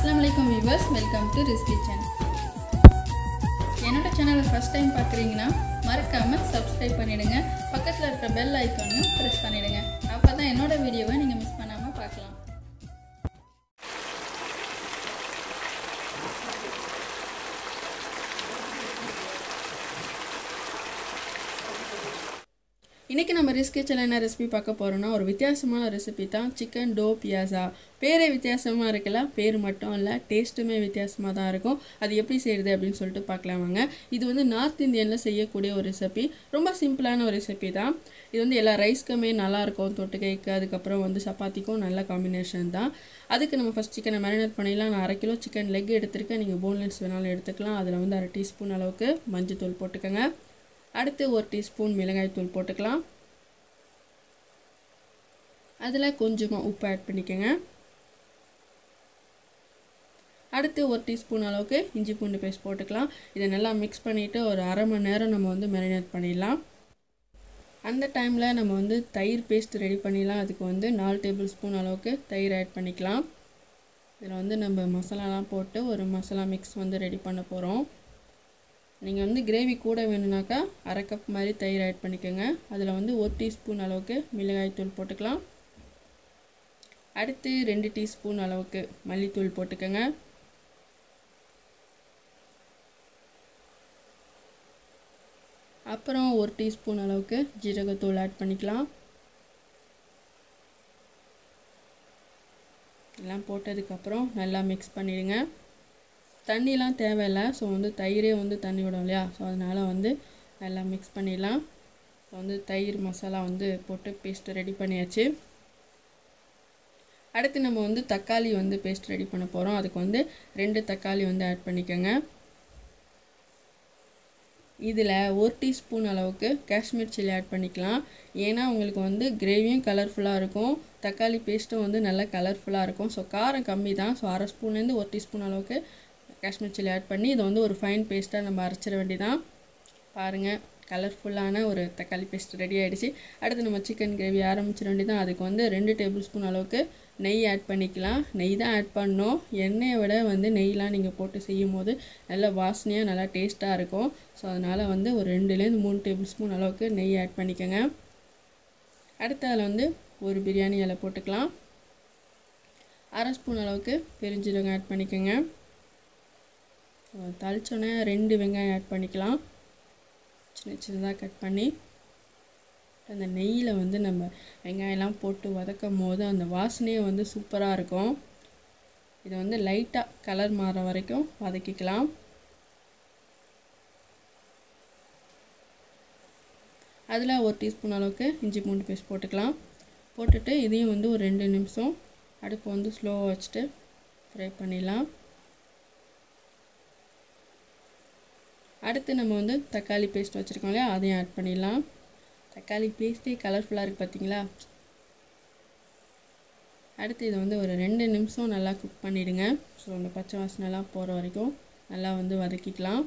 அஸ்லாம் வலைக்கம் viewers welcome to Riz kitchen என்னோட சேனலை ஃபஸ்ட் டைம் பார்க்குறீங்கன்னா மறக்காமல் சப்ஸ்கிரைப் பண்ணிடுங்க பக்கத்தில் இருக்கிற பெல் ஐக்கானையும் ப்ரெஸ் பண்ணிடுங்க அப்போ தான் என்னோட வீடியோவை நீங்கள் மிஸ் பண்ணாமல் பார்க்கலாம் இன்றைக்கி நம்ம ரிஸ் கிச்சனில் என்ன ரெசிபி பார்க்க போகிறோம்னா ஒரு வித்தியாசமான ரெசிபி தான் சிக்கன் டோ பியாசா பேரே வித்தியாசமாக இருக்குல்ல பேர் மட்டும் இல்லை டேஸ்ட்டுமே வித்தியாசமாக தான் இருக்கும் அது எப்படி செய்கிறது அப்படின்னு சொல்லிட்டு பார்க்கலாம் வாங்க இது வந்து நார்த் இந்தியனில் செய்யக்கூடிய ஒரு ரெசிபி ரொம்ப சிம்பிளான ஒரு ரெசிபி தான் இது வந்து எல்லா ரைஸ்க்குமே நல்லாயிருக்கும் தொட்டுக்கைக்கு அதுக்கப்புறம் வந்து சப்பாத்திக்கும் நல்ல காம்பினேஷன் தான் அதுக்கு நம்ம ஃபஸ்ட் சிக்கனை மேரினேட் பண்ணிடலாம் நான் அரை கிலோ சிக்கன் லெக் எடுத்திருக்கேன் நீங்கள் போன்லெஸ் வேணாலும் எடுத்துக்கலாம் அதில் வந்து அரை டீஸ்பூன் அளவுக்கு மஞ்சள் போட்டுக்கோங்க அடுத்து ஒரு டீஸ்பூன் மிளகாய் தூள் போட்டுக்கலாம் அதில் கொஞ்சமாக உப்பு ஆட் பண்ணிக்கோங்க அடுத்து ஒரு டீஸ்பூன் அளவுக்கு இஞ்சி பூண்டு பேஸ்ட் போட்டுக்கலாம் இதை நல்லா மிக்ஸ் பண்ணிவிட்டு ஒரு அரை மணி நேரம் நம்ம வந்து மேரினேட் பண்ணிடலாம் அந்த டைமில் நம்ம வந்து தயிர் பேஸ்ட் ரெடி பண்ணிடலாம் அதுக்கு வந்து நாலு டேபிள் ஸ்பூன் அளவுக்கு தயிர் ஆட் பண்ணிக்கலாம் இதில் வந்து நம்ம மசாலாலாம் போட்டு ஒரு மசாலா மிக்ஸ் வந்து ரெடி பண்ண போகிறோம் நீங்கள் வந்து கிரேவி கூட வேணும்னாக்கா அரை கப் மாதிரி தயிர் ஆட் பண்ணிக்கோங்க அதில் வந்து ஒரு டீஸ்பூன் அளவுக்கு மிளகாய் தூள் போட்டுக்கலாம் அடுத்து ரெண்டு டீஸ்பூன் அளவுக்கு மல்லித்தூள் போட்டுக்கோங்க அப்புறம் ஒரு டீஸ்பூன் அளவுக்கு ஜீரகத்தூள் ஆட் பண்ணிக்கலாம் எல்லாம் போட்டதுக்கப்புறம் நல்லா மிக்ஸ் பண்ணிடுங்க தண்ணிலாம் தேவையில்லை ஸோ வந்து தயிரே வந்து தண்ணி விடும் இல்லையா ஸோ அதனால் வந்து நல்லா மிக்ஸ் பண்ணிடலாம் ஸோ வந்து தயிர் மசாலா வந்து போட்டு பேஸ்ட்டு ரெடி பண்ணியாச்சு அடுத்து நம்ம வந்து தக்காளி வந்து பேஸ்ட் ரெடி பண்ண போகிறோம் அதுக்கு வந்து ரெண்டு தக்காளி வந்து ஆட் பண்ணிக்கோங்க இதில் ஒரு டீஸ்பூன் அளவுக்கு காஷ்மீர் சில்லி ஆட் பண்ணிக்கலாம் ஏன்னா உங்களுக்கு வந்து கிரேவியும் கலர்ஃபுல்லாக இருக்கும் தக்காளி பேஸ்ட்டும் வந்து நல்லா கலர்ஃபுல்லாக இருக்கும் ஸோ காரம் கம்மி தான் ஸோ அரை ஸ்பூன்லேருந்து ஒரு டீஸ்பூன் அளவுக்கு காஷ்மீர் சில்லி ஆட் பண்ணி இதை வந்து ஒரு ஃபைன் பேஸ்ட்டாக நம்ம அரைச்சிட வேண்டியதான் பாருங்கள் கலர்ஃபுல்லான ஒரு தக்காளி பேஸ்ட் ரெடி ஆகிடுச்சு அடுத்து நம்ம சிக்கன் கிரேவி ஆரம்பிச்சிட வேண்டியதான் அதுக்கு வந்து ரெண்டு டேபிள் ஸ்பூன் அளவுக்கு நெய் ஆட் பண்ணிக்கலாம் நெய் தான் ஆட் பண்ணோம் எண்ணெயை விட வந்து நெய்லாம் நீங்கள் போட்டு செய்யும் போது நல்ல வாசனையாக நல்லா டேஸ்ட்டாக இருக்கும் ஸோ அதனால் வந்து ஒரு ரெண்டுலேருந்து மூணு டேபிள் ஸ்பூன் அளவுக்கு நெய் ஆட் பண்ணிக்கோங்க அடுத்து அதில் வந்து ஒரு பிரியாணி இலை போட்டுக்கலாம் அரை ஸ்பூன் அளவுக்கு பெருஞ்சீரகம் ஆட் பண்ணிக்கோங்க தளிச்சோன்னே ரெண்டு வெங்காயம் ஆட் பண்ணிக்கலாம் சின்ன சின்னதாக கட் பண்ணி அந்த நெய்யில் வந்து நம்ம வெங்காயம்லாம் போட்டு வதக்கும் போது அந்த வாசனையே வந்து சூப்பராக இருக்கும் இதை வந்து லைட்டாக கலர் மாற வரைக்கும் வதக்கிக்கலாம் அதில் ஒரு டீஸ்பூன் அளவுக்கு இஞ்சி பூண்டு பேஸ்ட் போட்டுக்கலாம் போட்டுட்டு இதையும் வந்து ஒரு ரெண்டு நிமிஷம் அடுப்பு வந்து ஸ்லோவாக வச்சுட்டு ஃப்ரை பண்ணிடலாம் அடுத்து நம்ம வந்து தக்காளி பேஸ்ட் வச்சுருக்கோம் இல்லையா அதையும் ஆட் பண்ணிடலாம் தக்காளி பேஸ்ட்டே கலர்ஃபுல்லாக இருக்குது பார்த்தீங்களா அடுத்து இதை வந்து ஒரு ரெண்டு நிமிஷம் நல்லா குக் பண்ணிவிடுங்க ஸோ அந்த பச்சை வாசனைலாம் போகிற வரைக்கும் நல்லா வந்து வதக்கிக்கலாம்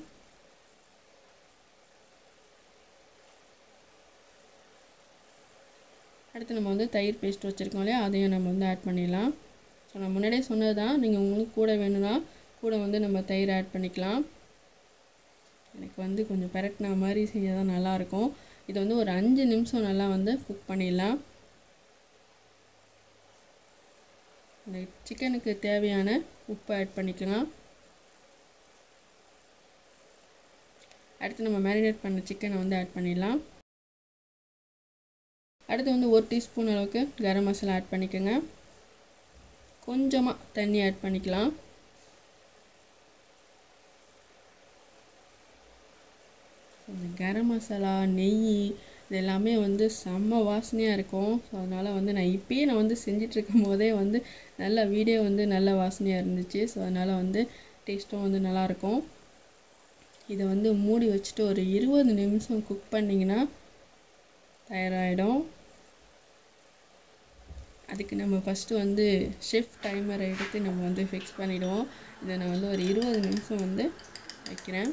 அடுத்து நம்ம வந்து தயிர் பேஸ்ட் வச்சுருக்கோம் இல்லையா அதையும் நம்ம வந்து ஆட் பண்ணிடலாம் ஸோ நான் முன்னாடியே சொன்னது தான் நீங்கள் உங்களுக்கு கூட வேணும்னா கூட வந்து நம்ம தயிர் ஆட் பண்ணிக்கலாம் எனக்கு வந்து கொஞ்சம் பெரட்டின மாதிரி செஞ்சால் தான் நல்லாயிருக்கும் இது வந்து ஒரு அஞ்சு நிமிஷம் நல்லா வந்து குக் பண்ணிடலாம் இந்த சிக்கனுக்கு தேவையான உப்பு ஆட் பண்ணிக்கலாம் அடுத்து நம்ம மேரினேட் பண்ண சிக்கனை வந்து ஆட் பண்ணிடலாம் அடுத்து வந்து ஒரு டீஸ்பூன் அளவுக்கு கரம் மசாலா ஆட் பண்ணிக்கோங்க கொஞ்சமாக தண்ணி ஆட் பண்ணிக்கலாம் இந்த கரம் மசாலா நெய் இது எல்லாமே வந்து செம்ம வாசனையாக இருக்கும் ஸோ அதனால் வந்து நான் இப்பயே நான் வந்து செஞ்சிட்ருக்கும் போதே வந்து நல்ல வீடியோ வந்து நல்ல வாசனையாக இருந்துச்சு ஸோ அதனால் வந்து டேஸ்ட்டும் வந்து நல்லாயிருக்கும் இதை வந்து மூடி வச்சுட்டு ஒரு இருபது நிமிஷம் குக் பண்ணிங்கன்னா தயாராகிடும் அதுக்கு நம்ம ஃபஸ்ட்டு வந்து ஷெஃப் டைமரை எடுத்து நம்ம வந்து ஃபிக்ஸ் பண்ணிவிடுவோம் இதை நான் வந்து ஒரு இருபது நிமிஷம் வந்து வைக்கிறேன்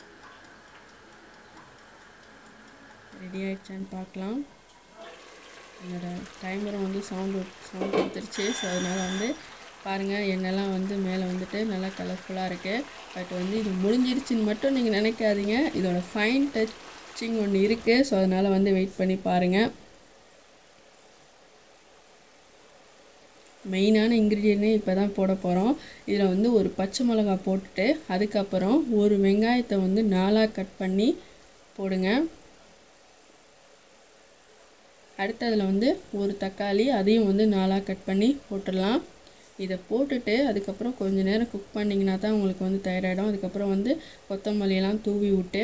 ரெடி ஆயிடுச்சான்னு பார்க்கலாம் என்னோடய டைமரும் வந்து சவுண்டு சவுண்ட் கொடுத்துருச்சு ஸோ அதனால் வந்து பாருங்கள் எண்ணெய்லாம் வந்து மேலே வந்துட்டு நல்லா கலர்ஃபுல்லாக இருக்குது பட் வந்து இது முடிஞ்சிருச்சுன்னு மட்டும் நீங்கள் நினைக்காதீங்க இதோட ஃபைன் டச்சிங் ஒன்று இருக்குது ஸோ அதனால் வந்து வெயிட் பண்ணி பாருங்கள் மெயினான இன்க்ரீடியண்ட்டே இப்போ தான் போட போகிறோம் இதில் வந்து ஒரு பச்சை மிளகா போட்டுட்டு அதுக்கப்புறம் ஒரு வெங்காயத்தை வந்து நாலாக கட் பண்ணி போடுங்க அடுத்ததில் வந்து ஒரு தக்காளி அதையும் வந்து நாலாக கட் பண்ணி போட்டுடலாம் இதை போட்டுட்டு அதுக்கப்புறம் கொஞ்ச நேரம் குக் பண்ணிங்கன்னா தான் உங்களுக்கு வந்து தயாராகிடும் அதுக்கப்புறம் வந்து கொத்தமல்லியெல்லாம் தூவி விட்டு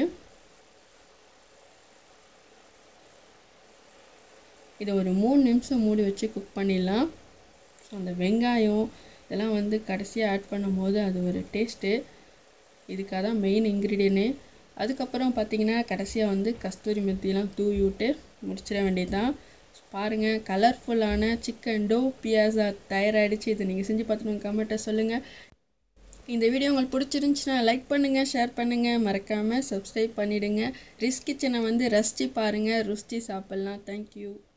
இதை ஒரு மூணு நிமிஷம் மூடி வச்சு குக் பண்ணிடலாம் ஸோ அந்த வெங்காயம் இதெல்லாம் வந்து கடைசியாக ஆட் பண்ணும்போது அது ஒரு டேஸ்ட்டு இதுக்காக தான் மெயின் இன்க்ரீடியன்ட்டு அதுக்கப்புறம் பார்த்தீங்கன்னா கடைசியாக வந்து கஸ்தூரி மெத்திலாம் தூவி விட்டு முடிச்சிட வேண்டியதுதான் பாருங்கள் கலர்ஃபுல்லான சிக்கன் டோ பியாசா தயாராகிடுச்சு இதை நீங்கள் செஞ்சு பார்த்துட்டு கமெண்ட்டை சொல்லுங்கள் இந்த வீடியோ உங்களுக்கு பிடிச்சிருந்துச்சுன்னா லைக் பண்ணுங்கள் ஷேர் பண்ணுங்கள் மறக்காமல் சப்ஸ்கிரைப் பண்ணிவிடுங்க ரிஸ் கிச்சனை வந்து ரசித்து பாருங்கள் ருசித்து சாப்பிட்லாம் தேங்க்யூ